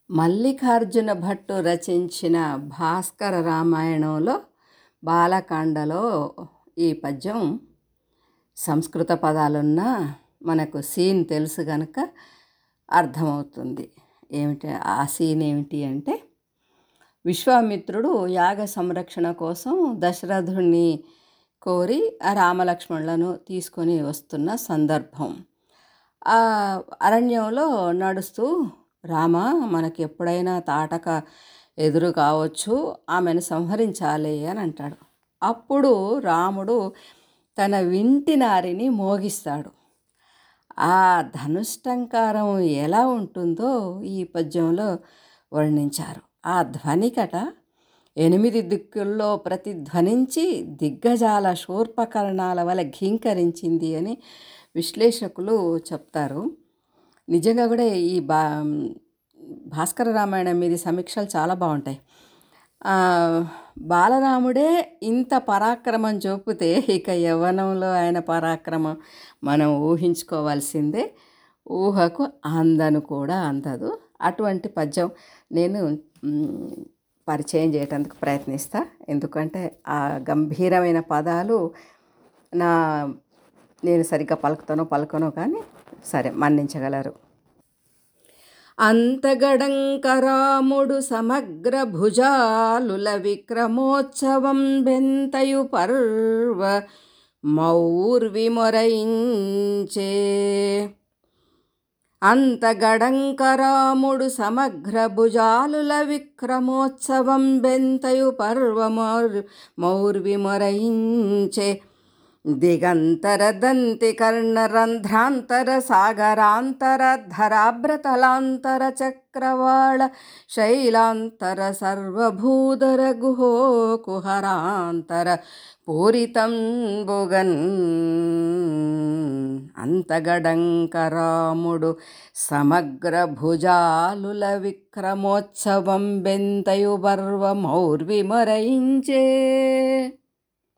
మల్లికార్జున భట్టు రచించిన భాస్కర రామాయణంలో బాలకాండలో ఈ పద్యం సంస్కృత పదాలున్నా మనకు సీన్ తెలుసు కనుక అర్థమవుతుంది ఏమిటి ఆ సీన్ ఏమిటి అంటే విశ్వామిత్రుడు యాగ సంరక్షణ కోసం దశరథుణ్ణి కోరి ఆ రామలక్ష్మణులను తీసుకొని వస్తున్న సందర్భం ఆ అరణ్యంలో నడుస్తూ రామ మనకి ఎప్పుడైనా తాటక ఎదురు కావచ్చు ఆమెను సంహరించాలి అని అంటాడు అప్పుడు రాముడు తన వింటి నారిని మోగిస్తాడు ఆ ధనుష్టంకారం ఎలా ఉంటుందో ఈ పద్యంలో వర్ణించారు ఆ ధ్వనికట ఎనిమిది దిక్కుల్లో ప్రతిధ్వనించి దిగ్గజాల శూర్పకరణాల వల్ల ఘీంకరించింది అని విశ్లేషకులు చెప్తారు నిజంగా కూడా ఈ బా భాస్కర రామాయణం మీద సమీక్షలు చాలా బాగుంటాయి బాలరాముడే ఇంత పరాక్రమం చూపితే ఇక యవ్వనంలో ఆయన పరాక్రమం మనం ఊహించుకోవాల్సిందే ఊహకు అందను కూడా అందదు అటువంటి పద్యం నేను పరిచయం చేయడానికి ప్రయత్నిస్తా ఎందుకంటే ఆ గంభీరమైన పదాలు నా నేను సరిగ్గా పలుకుతానో పలుకనో కానీ సరే మన్నించగలరు అంతగడంకరాముడు సమగ్ర భుజాలుల విక్రమోత్సవం బెంతయు పర్వ మౌర్విమొరయించే అంతగడంకరాముడు సమగ్ర భుజాలుల విక్రమోత్సవం బెంతయు పర్వ మౌర్విమొరయించే దిగంతర దంతి కర్ణరంధ్రాంతర సాగరాంతర ధరాభ్రతలాంతర చక్రవాళ శైలాంతర సర్వభూధర గుహో కుహరాంతర పూరితం బుగన్ అంతగడంకరాముడు సమగ్ర భుజాలుల విక్రమోత్సవం బెంతయు బర్వ మౌర్విమరయించే